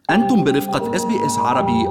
أنتم برفقة اس بي اس عربي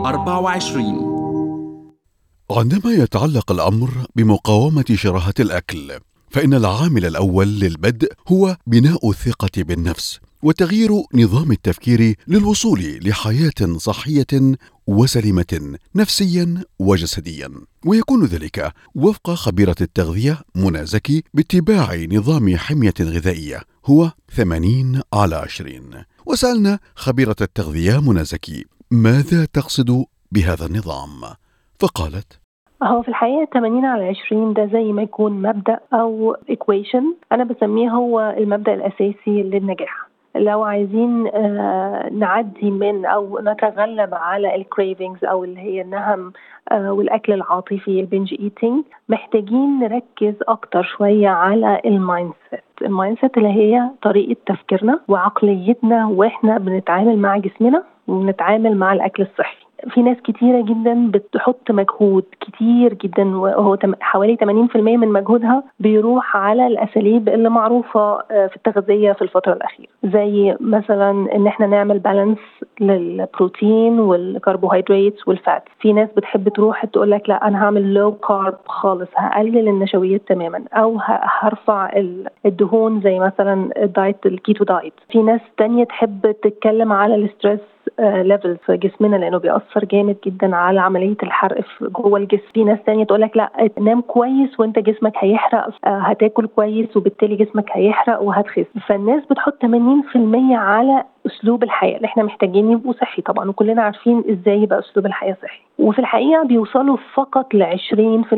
24 عندما يتعلق الامر بمقاومه شراهه الاكل فان العامل الاول للبدء هو بناء الثقه بالنفس وتغيير نظام التفكير للوصول لحياه صحيه وسليمه نفسيا وجسديا ويكون ذلك وفق خبيره التغذيه منى زكي باتباع نظام حميه غذائيه هو 80 على 20 وسالنا خبيره التغذيه منى زكي ماذا تقصد بهذا النظام فقالت هو في الحقيقة 80 على 20 ده زي ما يكون مبدأ أو equation أنا بسميه هو المبدأ الأساسي للنجاح لو عايزين آه، نعدي من أو نتغلب على الكريفنجز أو اللي هي النهم آه، والأكل العاطفي البنج ايتينج محتاجين نركز أكتر شوية على المايند سيت المايند سيت اللي هي طريقة تفكيرنا وعقليتنا وإحنا بنتعامل مع جسمنا وبنتعامل مع الأكل الصحي في ناس كتيرة جدا بتحط مجهود كتير جدا وهو تم- حوالي 80% من مجهودها بيروح على الأساليب اللي معروفة آه، في التغذية في الفترة الأخيرة زي مثلا إن احنا نعمل بالانس للبروتين والكربوهيدرات والفات في ناس بتحب تروح تقول لك لا أنا هعمل لو كارب خالص هقلل النشويات تماما أو ه- هرفع ال- الدهون زي مثلا الدايت الكيتو دايت في ناس تانية تحب تتكلم على الستريس ليفل في جسمنا لانه بيأثر جامد جدا على عمليه الحرق في جوه الجسم، في ناس تانية تقول لك لا نام كويس وانت جسمك هيحرق آه، هتاكل كويس وبالتالي جسمك هيحرق وهتخس، فالناس بتحط 80% على اسلوب الحياه اللي احنا محتاجين يبقوا صحي طبعا وكلنا عارفين ازاي يبقى اسلوب الحياه صحي، وفي الحقيقه بيوصلوا فقط ل 20%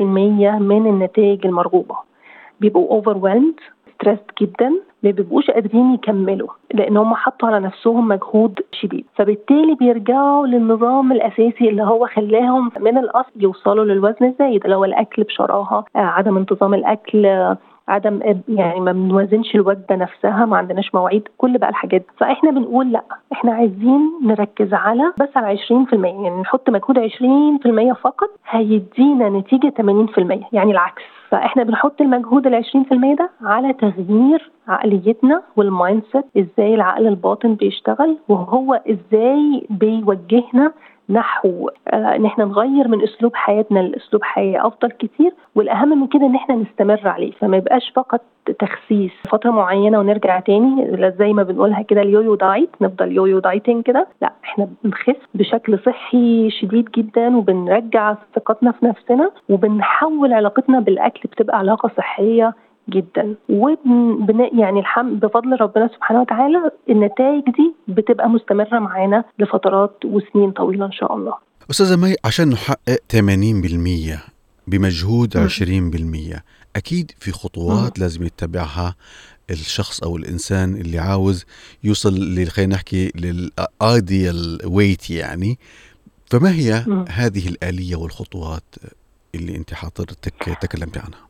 من النتائج المرغوبه. بيبقوا overwhelmed ستريسد جدا ما بيبقوش قادرين يكملوا لان هم حطوا على نفسهم مجهود شديد فبالتالي بيرجعوا للنظام الاساسي اللي هو خلاهم من الاصل يوصلوا للوزن الزايد اللي هو الاكل بشراهه آه، عدم انتظام الاكل آه، عدم يعني ما بنوازنش الوجبه نفسها ما عندناش مواعيد كل بقى الحاجات دي. فاحنا بنقول لا احنا عايزين نركز على بس على 20% يعني نحط مجهود 20% فقط هيدينا نتيجه 80% يعني العكس فاحنا بنحط المجهود ال 20% ده على تغيير عقليتنا والمايند سيت ازاي العقل الباطن بيشتغل وهو ازاي بيوجهنا نحو آه ان احنا نغير من اسلوب حياتنا لاسلوب حياه افضل كتير والاهم من كده ان احنا نستمر عليه فما يبقاش فقط تخسيس فتره معينه ونرجع تاني زي ما بنقولها كده اليويو دايت نفضل يويو دايتنج كده لا احنا بنخس بشكل صحي شديد جدا وبنرجع ثقتنا في نفسنا وبنحول علاقتنا بالاكل بتبقى علاقه صحيه جدا وبن يعني الحمد بفضل ربنا سبحانه وتعالى النتائج دي بتبقى مستمره معانا لفترات وسنين طويله ان شاء الله استاذه مي عشان نحقق 80% بمجهود مم. 20% اكيد في خطوات لازم يتبعها الشخص او الانسان اللي عاوز يوصل ل- خلينا نحكي للايديال ويت يعني فما هي مم. هذه الاليه والخطوات اللي انت حضرتك تكلمتي عنها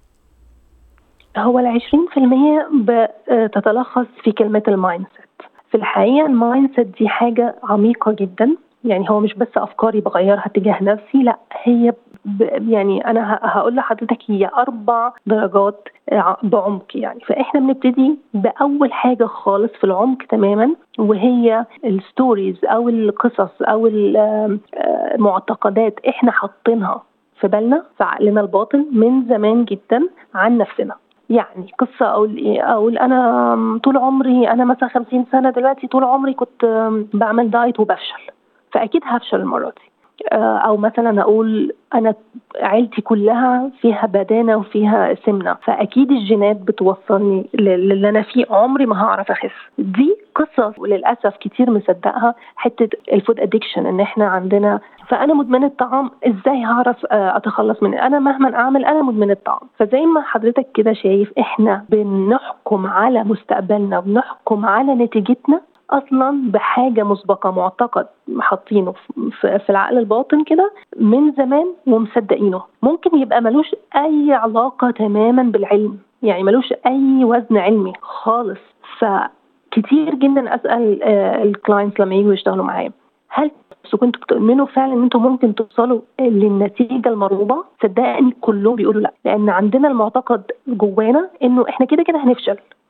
هو ال 20% بتتلخص في كلمة المايند سيت في الحقيقة المايند سيت دي حاجة عميقة جدا يعني هو مش بس أفكاري بغيرها تجاه نفسي لا هي ب يعني أنا ه- هقول لحضرتك هي أربع درجات ع- بعمق يعني فإحنا بنبتدي بأول حاجة خالص في العمق تماما وهي الستوريز أو القصص أو ال- المعتقدات إحنا حاطينها في بالنا في عقلنا الباطن من زمان جدا عن نفسنا يعني قصة أقول إيه أقول أنا طول عمري أنا مثلا 50 سنة دلوقتي طول عمري كنت بعمل دايت وبفشل فأكيد هفشل المرة دي آه، أو مثلا أقول أنا عيلتي كلها فيها بدانة وفيها سمنة فأكيد الجينات بتوصلني لل- للي أنا فيه عمري ما هعرف أخس دي قصص وللأسف كتير مصدقها حتة الفود أدكشن إن إحنا عندنا فأنا مدمنة طعام إزاي هعرف آه، أتخلص من أنا مهما أعمل أنا مدمنة طعام فزي ما حضرتك كده شايف إحنا بنحكم على مستقبلنا وبنحكم على نتيجتنا اصلا بحاجه مسبقه معتقد حاطينه في في العقل الباطن كده من زمان ومصدقينه ممكن يبقى ملوش اي علاقه تماما بالعلم يعني ملوش اي وزن علمي خالص فكتير جدا اسال الكلاينتس لما يجوا يشتغلوا معايا هل بس كنتوا بتؤمنوا فعلا ان انتم ممكن توصلوا للنتيجه المرغوبه صدقني كلهم بيقولوا لا لان عندنا المعتقد جوانا انه احنا كده كده هنفشل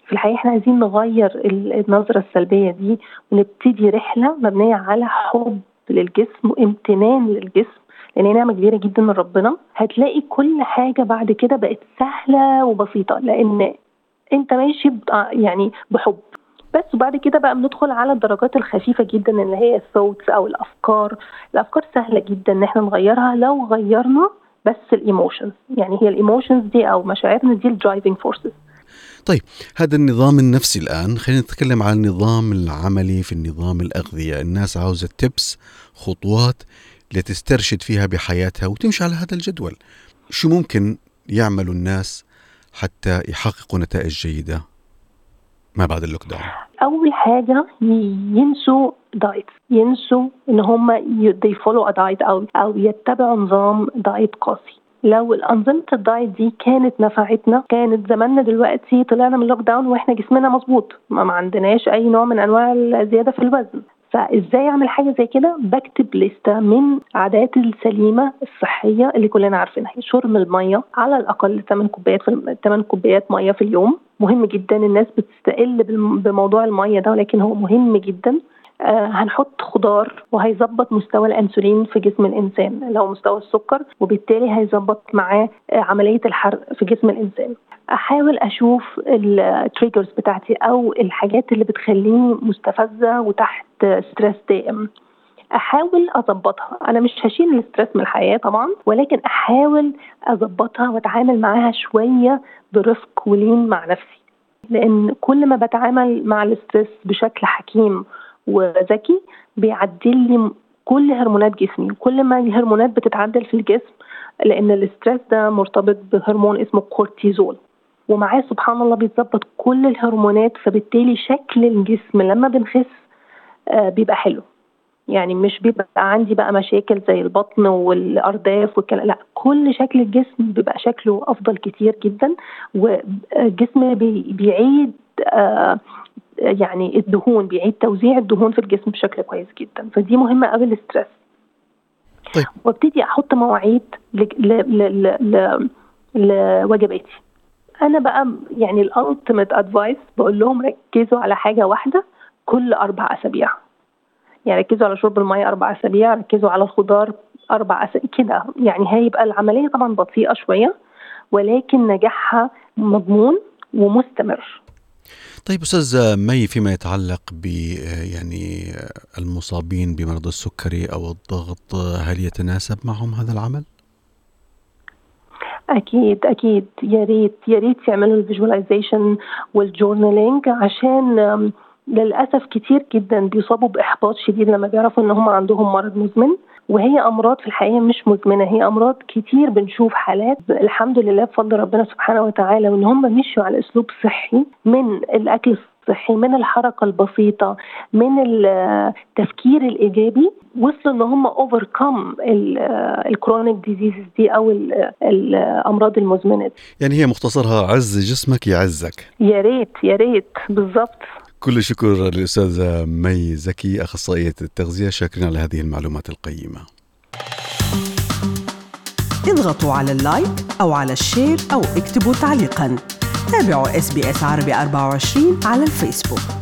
في الحقيقة احنا عايزين نغير النظرة السلبية دي ونبتدي رحلة مبنية على حب للجسم وامتنان للجسم لان هي نعمه كبيره جدا من ربنا هتلاقي كل حاجه بعد كده بقت سهله وبسيطه لان انت ماشي يعني بحب بس وبعد كده بقى بندخل على الدرجات الخفيفه جدا اللي هي الثوتس او الافكار الافكار سهله جدا ان احنا نغيرها لو غيرنا بس الايموشنز يعني هي الايموشنز دي او مشاعرنا دي الدرايفنج فورسز طيب هذا النظام النفسي الآن خلينا نتكلم عن النظام العملي في النظام الأغذية الناس عاوزة تبس خطوات لتسترشد فيها بحياتها وتمشي على هذا الجدول شو ممكن يعملوا الناس حتى يحققوا نتائج جيدة ما بعد اللوك داون اول حاجه ينسوا دايت ينسوا ان هم they follow a diet او او يتبعوا نظام دايت قاسي لو الأنظمة الدايت دي كانت نفعتنا كانت زماننا دلوقتي طلعنا من اللوك داون واحنا جسمنا مظبوط ما, ما عندناش أي نوع من أنواع الزيادة في الوزن فازاي اعمل حاجه زي كده بكتب لستة من عادات السليمه الصحيه اللي كلنا عارفينها شرب الميه على الاقل 8 كوبايات في 8 كوبايات ميه في اليوم مهم جدا الناس بتستقل بموضوع الميه ده ولكن هو مهم جدا آه هنحط خضار وهيظبط مستوى الانسولين في جسم الانسان اللي هو مستوى السكر وبالتالي هيظبط معاه آه عمليه الحرق في جسم الانسان احاول اشوف التريجرز بتاعتي او الحاجات اللي بتخليني مستفزه وتحت ستريس دائم احاول اظبطها انا مش هشيل الاسترس من الحياه طبعا ولكن احاول اظبطها واتعامل معاها شويه برفق ولين مع نفسي لان كل ما بتعامل مع الاسترس بشكل حكيم وذكي بيعدل لي كل هرمونات جسمي وكل ما الهرمونات بتتعدل في الجسم لان الاسترس ده مرتبط بهرمون اسمه كورتيزول ومعاه سبحان الله بيتظبط كل الهرمونات فبالتالي شكل الجسم لما بنخس آه بيبقى حلو يعني مش بيبقى عندي بقى مشاكل زي البطن والارداف والكلام لا كل شكل الجسم بيبقى شكله افضل كتير جدا والجسم بي بيعيد آه يعني الدهون بيعيد توزيع الدهون في الجسم بشكل كويس جدا فدي مهمه قبل الاسترس طيب وابتدي احط مواعيد لوجباتي انا بقى يعني الالتيميت ادفايس بقول لهم ركزوا على حاجه واحده كل اربع اسابيع يعني ركزوا على شرب الميه اربع اسابيع ركزوا على الخضار اربع اسابيع كده يعني هيبقى العمليه طبعا بطيئه شويه ولكن نجاحها مضمون ومستمر طيب استاذ مي فيما يتعلق ب يعني المصابين بمرض السكري او الضغط هل يتناسب معهم هذا العمل؟ اكيد اكيد يا ريت يا ريت يعملوا الفيجواليزيشن والجورنالينج عشان للاسف كتير جدا بيصابوا باحباط شديد لما بيعرفوا ان هم عندهم مرض مزمن وهي امراض في الحقيقه مش مزمنه هي امراض كتير بنشوف حالات الحمد لله بفضل ربنا سبحانه وتعالى وان هم مشوا على اسلوب صحي من الاكل الصحي من الحركه البسيطه من التفكير الايجابي وصلوا ان هم اوفركم الكرونيك ديزيزز دي او الامراض المزمنه يعني هي مختصرها عز جسمك يعزك يا ريت يا ريت بالظبط كل شكر للأستاذة مي زكي أخصائية التغذية شاكرين على هذه المعلومات القيمة اضغطوا على اللايك أو على الشير أو اكتبوا تعليقا تابعوا اس بي اس عربي 24 على الفيسبوك